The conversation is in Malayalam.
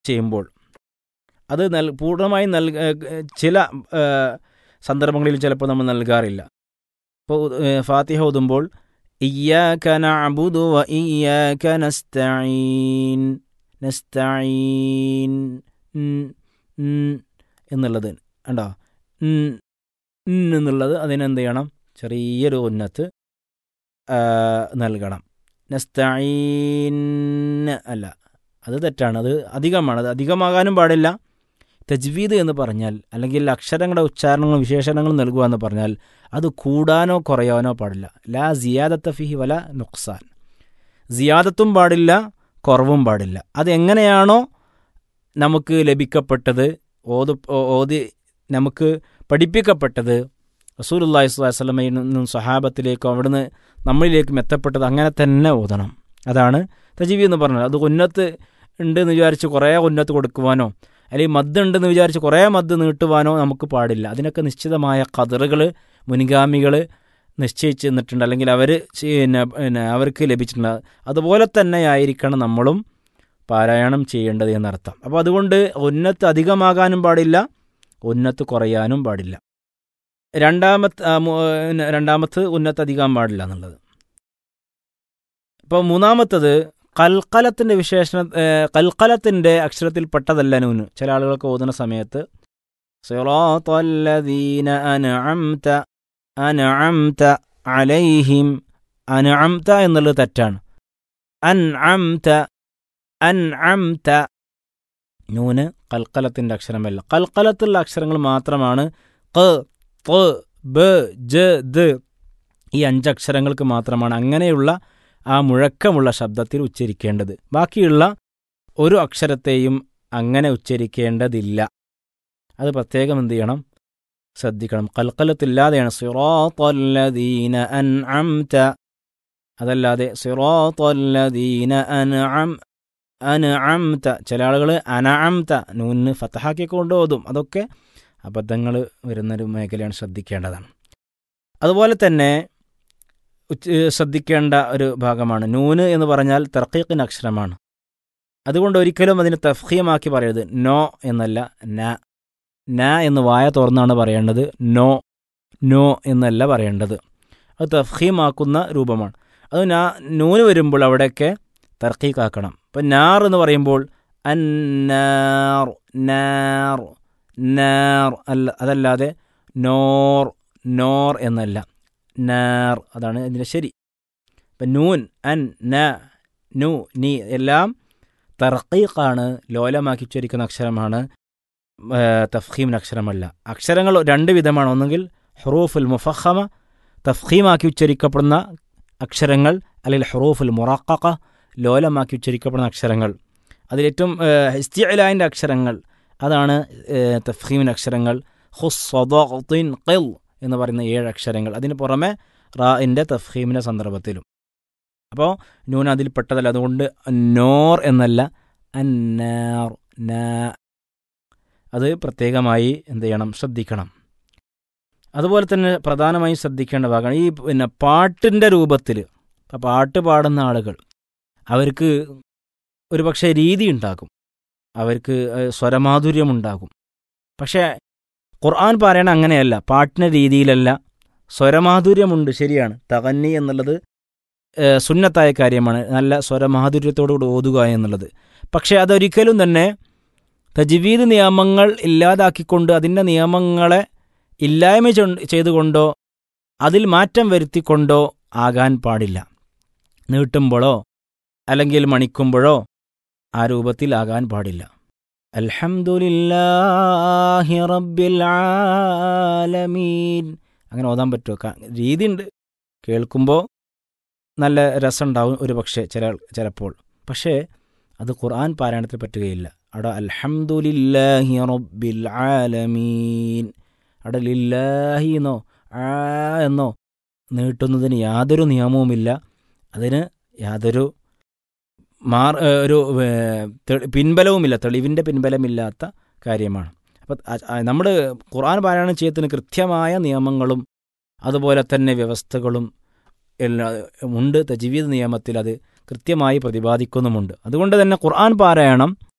ചെയ്യുമ്പോൾ അത് നൽ പൂർണ്ണമായി നൽ ചില ആ, സന്ദർഭങ്ങളിൽ ചിലപ്പോൾ നമ്മൾ നൽകാറില്ല ഇപ്പോൾ ഫാത്തിഹ ഓതുമ്പോൾ ഇയ്യാക നഅബുദു വ ഇയ്യാക നസ്തഈൻ നസ്തഈൻ ഉം, ഉം എന്നുള്ളത് ഉണ്ടോ ഉം, ഉം എന്നുള്ളത് അതിനെന്ത് ചെയ്യണം ചെറിയൊരു ഉന്നത്ത് ആ, നൽകണം നസ്തഈൻ അല്ല അത് തെറ്റാണ് അത് അധികമാണ് അത് അധികമാകാനും പാടില്ല തജ്വീദ് എന്ന് പറഞ്ഞാൽ അല്ലെങ്കിൽ അക്ഷരങ്ങളുടെ ഉച്ചാരണങ്ങളും വിശേഷണങ്ങളും നൽകുക എന്ന് പറഞ്ഞാൽ അത് കൂടാനോ കുറയാനോ പാടില്ല ലാ സിയാദത്ത ഫിഹി വല നുക്സാൻ സിയാദത്തും പാടില്ല കുറവും പാടില്ല അതെങ്ങനെയാണോ നമുക്ക് ലഭിക്കപ്പെട്ടത് ഓത് ഓതി നമുക്ക് പഠിപ്പിക്കപ്പെട്ടത് റസൂലുല്ലാഹി സ്വല്ലല്ലാഹി അലൈഹി വസല്ലമയിൽ നിന്നും സഹാബത്തിലേക്കും അവിടുന്ന് നമ്മളിലേക്കും എത്തപ്പെട്ടത് അങ്ങനെ തന്നെ ഓതണം അതാണ് തജീവി എന്ന് പറഞ്ഞത് അത് ഉന്നത്ത് ഉണ്ടെന്ന് വിചാരിച്ച് കുറേ ഉന്നത്ത് കൊടുക്കുവാനോ അല്ലെങ്കിൽ മദ് ഉണ്ടെന്ന് വിചാരിച്ച് കുറേ മദ് നീട്ടുവാനോ നമുക്ക് പാടില്ല അതിനൊക്കെ നിശ്ചിതമായ കതറുകൾ മുൻഗാമികൾ നിശ്ചയിച്ച് നിന്നിട്ടുണ്ട് അല്ലെങ്കിൽ അവർ പിന്നെ പിന്നെ അവർക്ക് ലഭിച്ചിട്ടുണ്ട് അതുപോലെ തന്നെ ആയിരിക്കണം നമ്മളും പാരായണം ചെയ്യേണ്ടത് എന്നർത്ഥം അപ്പോൾ അതുകൊണ്ട് ഉന്നത്ത് അധികമാകാനും പാടില്ല ഉന്നത്ത് കുറയാനും പാടില്ല രണ്ടാമത്തെ ആ, മു- പിന്നെ രണ്ടാമത്ത് ഉന്നത്ത് അധികം പാടില്ല എന്നുള്ളത് ഇപ്പോൾ മൂന്നാമത്തത് കൽക്കലത്തിൻ്റെ വിശേഷണ ഏഹ്, കൽക്കലത്തിൻ്റെ അക്ഷരത്തിൽപ്പെട്ടതല്ല നൂന് ചില ആളുകൾക്ക് ഓതുന്ന സമയത്ത് സിറാത്തല്ലദീന അനഅംത അനഅംത അലൈഹിം അനഅംത എന്നുള്ളത് തെറ്റാണ് അൻഅംത അൻഅംത നൂന് കൽക്കലത്തിൻ്റെ അക്ഷരമല്ല കൽക്കലത്തുള്ള അക്ഷരങ്ങൾ മാത്രമാണ് ക ത ബ ജ ദ് ഈ അഞ്ചക്ഷരങ്ങൾക്ക് മാത്രമാണ് അങ്ങനെയുള്ള ആ മുഴക്കമുള്ള ശബ്ദത്തിൽ ഉച്ചരിക്കേണ്ടത് ബാക്കിയുള്ള ഒരു അക്ഷരത്തെയും അങ്ങനെ ഉച്ചരിക്കേണ്ടതില്ല അത് പ്രത്യേകം എന്ത് ചെയ്യണം ശ്രദ്ധിക്കണം കൽക്കലത്തില്ലാതെയാണ് സിറാത്തല്ലദീന അൻഅംത അതല്ലാതെ സിറാത്തല്ലദീന അൻഅം അൻഅംത ചില ആളുകൾ അനഅംത നൂന് ഫത്തഹാക്കി കൊണ്ട് ഓതും അതൊക്കെ അബദ്ധങ്ങൾ വരുന്നൊരു മേഖലയാണ് ശ്രദ്ധിക്കേണ്ടതാണ് അതുപോലെ തന്നെ ഉച്ച ശ്രദ്ധിക്കേണ്ട ഒരു ഭാഗമാണ് നൂന് എന്ന് പറഞ്ഞാൽ തർക്കീഖിന് അക്ഷരമാണ് അതുകൊണ്ട് ഒരിക്കലും അതിനെ തഫ്ഹീമാക്കി പറയരുത് നോ എന്നല്ല ന ന എന്ന് വായ തുറന്നാണ് പറയേണ്ടത് നോ നോ എന്നല്ല പറയേണ്ടത് അത് തഫ്ഹീമാക്കുന്ന രൂപമാണ് അത് നാ നൂന് വരുമ്പോൾ അവിടെയൊക്കെ തർക്കീക്കാക്കണം ഇപ്പം നാർ എന്ന് പറയുമ്പോൾ അന്നാർ നാർ നാർ അല്ല അതല്ലാതെ നോർ നോർ എന്നല്ല നാർ അതാണ് ഇതിൻ്റെ ശരി ഇപ്പം നൂൻ അൻ ന നു നീ എല്ലാം തർക്കീഖാണ് ലോലമാക്കി ഉച്ചരിക്കുന്ന അക്ഷരമാണ് തഫ്ഹീമിന് അക്ഷരമല്ല അക്ഷരങ്ങൾ രണ്ട് വിധമാണ് ഒന്നെങ്കിൽ ഹുറൂഫുൽ മുഫഹമ തഫ്ഹീമാക്കി ഉച്ചരിക്കപ്പെടുന്ന അക്ഷരങ്ങൾ അല്ലെങ്കിൽ ഹുറൂഫുൽ മുറക്കക്ക ലോലമാക്കി ഉച്ചരിക്കപ്പെടുന്ന അക്ഷരങ്ങൾ അതിലേറ്റവും ഇസ്തിഅലാൻ്റെ അക്ഷരങ്ങൾ അതാണ് തഫ്ഹീമിൻ്റെ അക്ഷരങ്ങൾ ഹുസ്വദീൻ ഖിൽ എന്ന് പറയുന്ന ഏഴ് അക്ഷരങ്ങൾ അതിന് പുറമെ റാഇൻ്റെ തഫ്ഹീമിൻ്റെ സന്ദർഭത്തിലും അപ്പോൾ നൂൻ അതിൽപ്പെട്ടതല്ല അതുകൊണ്ട് നോർ എന്നല്ല അന്നാർ നാ അത് പ്രത്യേകമായി എന്ത് ചെയ്യണം ശ്രദ്ധിക്കണം അതുപോലെ തന്നെ പ്രധാനമായും ശ്രദ്ധിക്കേണ്ട ഭാഗമാണ് ഈ പിന്നെ പാട്ടിൻ്റെ രൂപത്തിൽ ഇപ്പം പാട്ട് പാടുന്ന ആളുകൾ അവർക്ക് ഒരു പക്ഷേ രീതി ഉണ്ടാകും അവർക്ക് സ്വരമാധുര്യമുണ്ടാകും പക്ഷേ ഖുർആൻ പറയണ അങ്ങനെയല്ല പാട്ടിൻ്റെ രീതിയിലല്ല സ്വരമാധുര്യമുണ്ട് ശരിയാണ് തകന്നി എന്നുള്ളത് സുന്നത്തായ കാര്യമാണ് നല്ല സ്വരമാധുര്യത്തോടുകൂടി ഓതുക എന്നുള്ളത് പക്ഷേ അതൊരിക്കലും തന്നെ തജ്വീദ് നിയമങ്ങൾ ഇല്ലാതാക്കിക്കൊണ്ട് അതിൻ്റെ നിയമങ്ങളെ ഇല്ലായ്മ ചെയ്തുകൊണ്ടോ അതിൽ മാറ്റം വരുത്തിക്കൊണ്ടോ ആകാൻ പാടില്ല നീട്ടുമ്പോഴോ അല്ലെങ്കിൽ മണിക്കുമ്പോഴോ ആ രൂപത്തിലാകാൻ പാടില്ല അൽഹംദുലില്ലാഹി റബ്ബിൽ ആലമീൻ അങ്ങനെ ഓതാൻ പറ്റുമോ രീതിയുണ്ട് കേൾക്കുമ്പോൾ നല്ല രസമുണ്ടാവും ഒരു പക്ഷേ ചില ചിലപ്പോൾ പക്ഷേ അത് ഖുർആൻ പാരായണത്തിൽ പറ്റുകയില്ല അവിടെ അൽഹംദുലില്ലാഹി റബ്ബിൽ ആലമീൻ അവിടെ ലില്ലാഹി എന്നോ ആ എന്നോ നീട്ടുന്നതിന് യാതൊരു നിയമവുമില്ല അതിന് യാതൊരു മാർ ഒരു പിൻബലവുമില്ല തെളിവിൻ്റെ പിൻബലമില്ലാത്ത കാര്യമാണ് അപ്പം നമ്മൾ ഖുർആൻ പാരായണം ചെയ്യത്തിന് കൃത്യമായ നിയമങ്ങളും അതുപോലെ തന്നെ വ്യവസ്ഥകളും എല്ലാം ഉണ്ട് തജീവീദ് നിയമത്തിൽ അത് കൃത്യമായി പ്രതിപാദിക്കുന്നുമുണ്ട് അതുകൊണ്ട് തന്നെ ഖുർആൻ പാരായണം